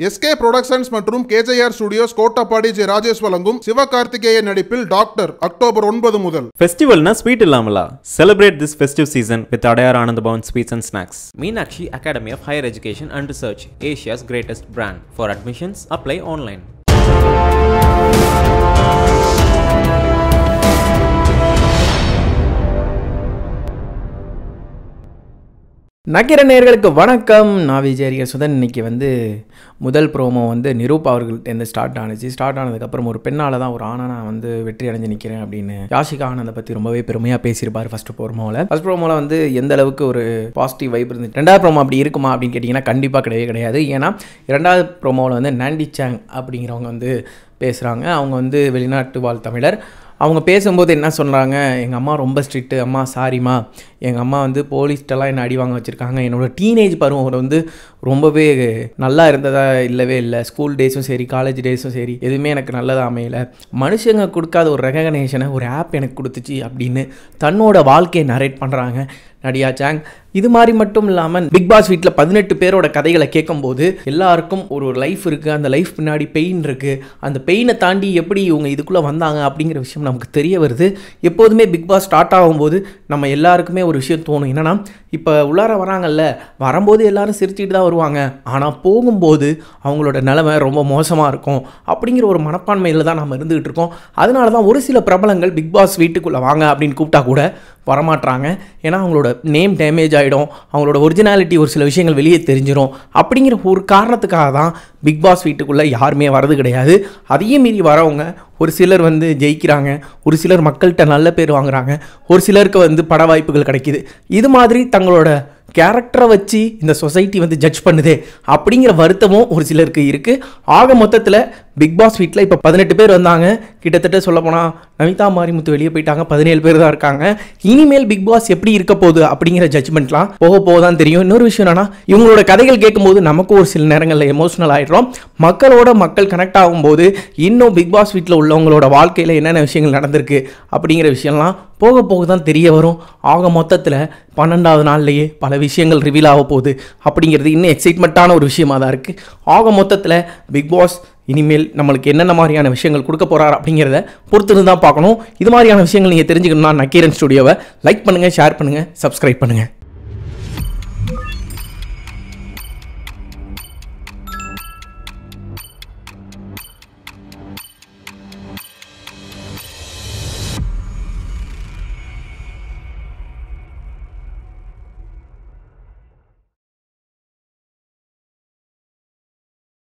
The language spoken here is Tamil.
எஸ்கே புரொடக்ஷன்ஸ் மற்றும் KJR studios Kottapadi J Rajesh வழங்கும் சிவகார்த்திகேயன் நடிப்பில் டாக்டர் அக்டோபர் ஒன்பது முதல் ஃபெஸ்டிவல்னா ஸ்வீட் இல்லாமலா celebrate this festive season with Adyar Ananda Bhavan sweets and snacks Meenakshi Academy of Higher Education and Research, Asia's greatest brand. For admissions, apply online. நக்கிர நேயர்களுக்கு வணக்கம் நான் விஜய் சுதன் இன்னைக்கு வந்து முதல் ப்ரோமோ வந்து நிரூப் அவர்கள்ட்டேருந்து ஸ்டார்ட் ஆனுச்சு ஸ்டார்ட் ஆனதுக்கப்புறம் ஒரு பெண்ணால் தான் ஒரு ஆணை நான் வந்து வெற்றி அடைஞ்சு நிற்கிறேன் அப்படின்னு யாஷிகா ஆனந்தை பற்றி ரொம்பவே பெருமையாக பேசியிருப்பார் ஃபர்ஸ்ட் ப்ரோமோவில் ஃபர்ஸ்ட் ப்ரோமோவில் வந்து எந்த அளவுக்கு ஒரு பாசிட்டிவ் வைப் இருந்துச்சு ரெண்டாவது ப்ரோமோ அப்படி இருக்குமா அப்படின்னு கேட்டிங்கன்னா கண்டிப்பாக கிடையவே கிடையாது ஏன்னா இரண்டாவது ப்ரோமோவில் வந்து நாண்டி சாங் அப்படிங்கிறவங்க வந்து பேசுகிறாங்க அவங்க வந்து வெளிநாட்டு வாழ் தமிழர் அவங்க பேசும்போது என்ன சொல்கிறாங்க எங்கள் அம்மா ரொம்ப ஸ்ட்ரிக்ட்டு அம்மா சாரிம்மா எங்கள் அம்மா வந்து போலீஸ்ட்டெல்லாம் என்னை அடி வாங்க வச்சுருக்காங்க என்னோடய டீனேஜ் பருவம் வந்து ரொம்பவே நல்லா இருந்ததா இல்லவே இல்லை ஸ்கூல் டேஸும் சரி காலேஜ் டேஸும் சரி எதுவுமே எனக்கு நல்லதாக அமையலை மனுஷங்க கொடுக்காத ஒரு ரெகக்னேஷனை ஒரு ஆப் எனக்கு கொடுத்துச்சு அப்படின்னு தன்னோட வாழ்க்கையை நரேட் பண்ணுறாங்க நடியா சாங் இது மாதிரி மட்டும் இல்லாமல் பிக் பாஸ் வீட்டில் பதினெட்டு பேரோட கதைகளை கேட்கும்போது எல்லாருக்கும் ஒரு ஒரு லைஃப் இருக்குது அந்த லைஃப் பின்னாடி பெயின் இருக்குது அந்த பெயினை தாண்டி எப்படி இவங்க இதுக்குள்ளே வந்தாங்க அப்படிங்கிற விஷயம் நமக்கு தெரிய வருது எப்போதுமே பிக் பாஸ் ஸ்டார்ட் ஆகும்போது நம்ம எல்லாருக்குமே ஒரு விஷயம் தோணும் என்னன்னா இப்போ உள்ளார வராங்கல்ல வரும்போது எல்லாரும் சிரிச்சுட்டு தான் வருவாங்க ஆனால் போகும்போது அவங்களோட நிலைமை ரொம்ப மோசமாக இருக்கும் அப்படிங்கிற ஒரு மனப்பான்மையில் தான் நம்ம இருந்துகிட்டு இருக்கோம் அதனால தான் ஒரு சில பிரபலங்கள் பிக் பாஸ் வீட்டுக்குள்ளே வாங்க அப்படின்னு கூப்பிட்டா கூட வரமாட்றாங்க ஏன்னா அவங்களோட நேம் டேமேஜ் ஆகிடும் அவங்களோட ஒரிஜினாலிட்டி ஒரு சில விஷயங்கள் வெளியே தெரிஞ்சிடும் அப்படிங்கிற ஒரு காரணத்துக்காக தான் பிக் பாஸ் வீட்டுக்குள்ளே யாருமே வரது கிடையாது அதையும் மீறி வரவங்க ஒரு சிலர் வந்து ஜெயிக்கிறாங்க ஒரு சிலர் மக்கள்கிட்ட நல்ல பேர் வாங்குறாங்க ஒரு சிலருக்கு வந்து பட வாய்ப்புகள் கிடைக்கிது இது மாதிரி தங்களோட கேரக்டரை வச்சு இந்த சொசைட்டி வந்து ஜட்ஜ் பண்ணுதே அப்படிங்கிற வருத்தமும் ஒரு சிலருக்கு இருக்குது ஆக மொத்தத்தில் பிக் பாஸ் வீட்டில் இப்போ பதினெட்டு பேர் வந்தாங்க கிட்டத்தட்ட சொல்லப்போனால் நமிதா மாரிமுத்து வெளியே போயிட்டாங்க பதினேழு பேர் தான் இருக்காங்க இனிமேல் பிக் பாஸ் எப்படி இருக்க போகுது அப்படிங்கிற ஜட்ஜ்மெண்ட்லாம் போக போக தான் தெரியும் இன்னொரு விஷயம் என்னன்னா இவங்களோட கதைகள் கேட்கும்போது நமக்கும் ஒரு சில நேரங்களில் எமோஷனல் ஆகிடுறோம் மக்களோட மக்கள் கனெக்ட் ஆகும்போது இன்னும் பிக் பாஸ் வீட்டில் உள்ளவங்களோட வாழ்க்கையில் என்னென்ன விஷயங்கள் நடந்திருக்கு அப்படிங்கிற விஷயம்லாம் போக போக தான் தெரிய வரும் ஆக மொத்தத்தில் பன்னெண்டாவது நாள்லேயே பல விஷயங்கள் ரிவீல் ஆக போகுது அப்படிங்கிறது இன்னும் எக்ஸைட்மெண்ட்டான ஒரு விஷயமா தான் இருக்குது ஆக மொத்தத்தில் பிக் பாஸ் இனிமேல் நம்மளுக்கு என்னென்ன மாதிரியான விஷயங்கள் கொடுக்க போகிறார் அப்படிங்கிறத பொறுத்திருந்து தான் பார்க்கணும் இது மாதிரியான விஷயங்கள் நீங்கள் தெரிஞ்சுக்கணும்னா நக்கீரன் ஸ்டுடியோவை லைக் பண்ணுங்கள் ஷேர் பண்ணுங்கள் சப்ஸ்கிரைப் பண்ணுங்கள்